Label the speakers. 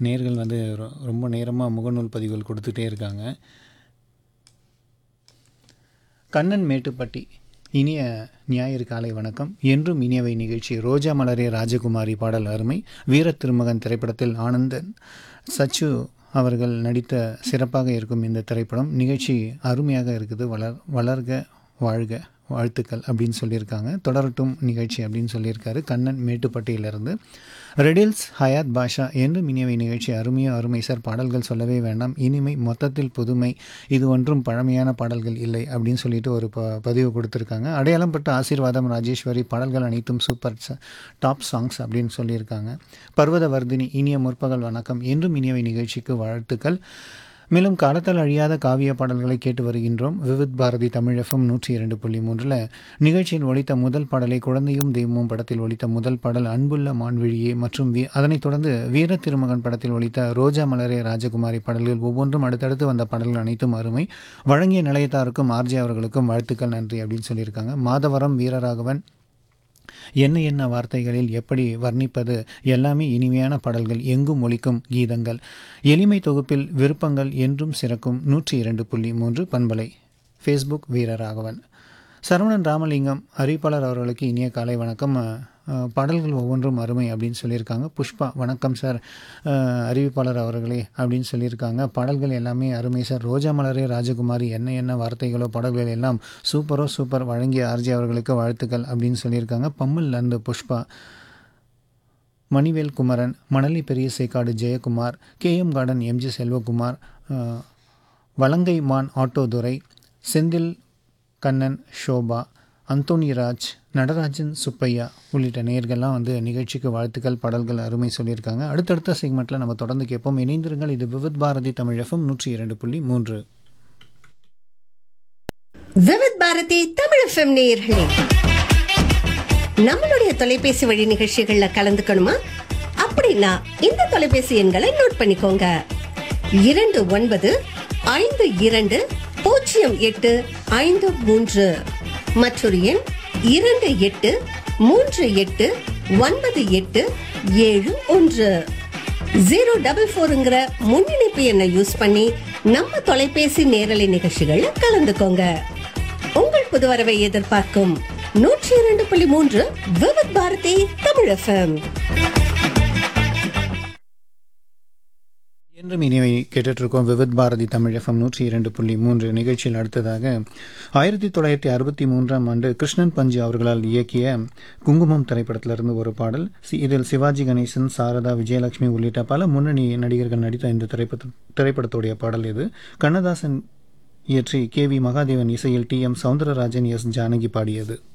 Speaker 1: நேர்கள் வந்து ரொ- ரொம்ப நேரமாக முகநூல் பதிவுகள் கொடுத்துட்டே இருக்காங்க கண்ணன் மேட்டுப்பட்டி இனிய ஞாயிறு காலை வணக்கம் என்றும் இனியவை நிகழ்ச்சி ரோஜா மலரே ராஜகுமாரி பாடல் அருமை வீர திருமகன் திரைப்படத்தில் ஆனந்தன் சச்சு அவர்கள் நடித்த சிறப்பாக இருக்கும் இந்த திரைப்படம் நிகழ்ச்சி அருமையாக இருக்குது வளர் வளர்க வாழ்க வாழ்த்துக்கள் அப்படின்னு சொல்லியிருக்காங்க தொடரட்டும் நிகழ்ச்சி அப்படின்னு சொல்லியிருக்காரு கண்ணன் மேட்டுப்பட்டியிலிருந்து ரெடில்ஸ் ஹயாத் பாஷா என்றும் இனியவை நிகழ்ச்சி அருமையோ அருமை சார் பாடல்கள் சொல்லவே வேண்டாம் இனிமை மொத்தத்தில் புதுமை இது ஒன்றும் பழமையான பாடல்கள் இல்லை அப்படின்னு சொல்லிட்டு ஒரு ப பதிவு கொடுத்துருக்காங்க அடையாளம் பட்ட ஆசீர்வாதம் ராஜேஸ்வரி பாடல்கள் அனைத்தும் சூப்பர் ச- டாப் சாங்ஸ் அப்படின்னு சொல்லியிருக்காங்க பர்வத வர்தினி இனிய முற்பகல் வணக்கம் என்றும் இனியவை நிகழ்ச்சிக்கு வாழ்த்துக்கள் மேலும் காலத்தால் அழியாத காவிய பாடல்களை கேட்டு வருகின்றோம் விவித் பாரதி தமிழ் எஃப்எம் நூற்றி இரண்டு புள்ளி மூன்றில் நிகழ்ச்சியில் ஒலித்த முதல் பாடலை குழந்தையும் தெய்வமும் படத்தில் ஒலித்த முதல் பாடல் அன்புள்ள மான்விழியே மற்றும் வி அதனைத் தொடர்ந்து வீர திருமகன் படத்தில் ஒலித்த ரோஜா மலரே ராஜகுமாரி பாடல்கள் ஒவ்வொன்றும் அடுத்தடுத்து வந்த பாடல்கள் அனைத்தும் அருமை வழங்கிய நிலையத்தாருக்கும் ஆர்ஜே அவர்களுக்கும் வாழ்த்துக்கள் நன்றி அப்படின்னு சொல்லியிருக்காங்க மாதவரம் வீரராகவன் என்ன என்ன வார்த்தைகளில் எப்படி வர்ணிப்பது எல்லாமே இனிமையான பாடல்கள் எங்கும் ஒலிக்கும் கீதங்கள் எளிமை தொகுப்பில் விருப்பங்கள் என்றும் சிறக்கும் நூற்றி இரண்டு புள்ளி மூன்று பண்பலை ஃபேஸ்புக் வீரராகவன் சரவணன் ராமலிங்கம் அறிவிப்பாளர் அவர்களுக்கு இனிய காலை வணக்கம் அஹ், அஹ், பாடல்கள் ஒவ்வொன்றும் அருமை அப்படின்னு சொல்லியிருக்காங்க புஷ்பா வணக்கம் சார் அஹ், அறிவிப்பாளர் அவர்களே அப்படின்னு சொல்லியிருக்காங்க பாடல்கள் எல்லாமே அருமை சார் ரோஜா மலரே ராஜகுமாரி என்ன என்ன வார்த்தைகளோ பாடல்கள் எல்லாம் சூப்பரோ சூப்பர் வழங்கிய ஆர்ஜி அவர்களுக்கு வாழ்த்துக்கள் அப்படின்னு சொல்லியிருக்காங்க பம்மல் அந்த புஷ்பா மணிவேல் குமரன் மணலி பெரிய Sekkadu Jayakumar KM garden MG Selvakumar அஹ், வலங்கை மான் ஆட்டோதுரை செந்தில் கண்ணன் ஷோபா அந்தோனிராஜ் நடராஜன் சுப்பையா உள்ளிட்ட நேயர்கள்லாம் வந்து நிகழ்ச்சிக்கு வாழ்த்துக்கள் பாடல்கள் அருமை சொல்லியிருக்காங்க அடுத்தடுத்த செக்மெண்ட்டில் நம்ம தொடர்ந்து கேட்போம் இணைந்திருங்கள் இது விவித் பாரதி தமிழ் எஃப்எம் நூற்றி இரண்டு புள்ளி மூன்று
Speaker 2: விவித் பாரதி தமிழ் எஃப்எம் நேயர்களே நம்மளுடைய தொலைபேசி வழி நிகழ்ச்சிகள்ல கலந்துக்கணுமா அப்படின்னா இந்த தொலைபேசி எண்களை நோட் பண்ணிக்கோங்க இரண்டு ஒன்பது ஐந்து இரண்டு பூஜ்ஜியம் எட்டு ஐந்து மூன்று மற்றொரு எண் இரண்டு எட்டு மூன்று எட்டு ஒன்பது எட்டு ஏழு ஒன்று ஜீரோ டபுள் ஃபோருங்கிற முன்னிணைப்பு எண்ணை யூஸ் பண்ணி நம்ம தொலைபேசி நேரலை நிகழ்ச்சிகள்ல கலந்துக்கோங்க உங்கள் புது வரவை எதிர்பார்க்கும் நூற்றி இரண்டு புள்ளி மூன்று விவித் பாரதி தமிழ் எஃப்எம்
Speaker 1: என்றும் இனிவை கேட்டுட்ருக்கோம் விவித் பாரதி தமிழ் எஃப்எம் நூற்றி இரண்டு புள்ளி மூன்று நிகழ்ச்சியில் அடுத்ததாக ஆயிரத்தி தொள்ளாயிரத்தி அறுபத்தி மூன்றாம் ஆண்டு கிருஷ்ணன் பஞ்சு அவர்களால் இயக்கிய குங்குமம் திரைப்படத்திலிருந்து ஒரு பாடல் சி- இதில் சிவாஜி கணேசன் சாரதா விஜயலட்சுமி உள்ளிட்ட பல முன்னணி நடிகர்கள் நடித்த இந்த திரைப்பட திரைப்படத்துடைய பாடல் இது கண்ணதாசன் இயற்றி கே வி மகாதேவன் இசையில் T M Soundararajan S Janaki பாடியது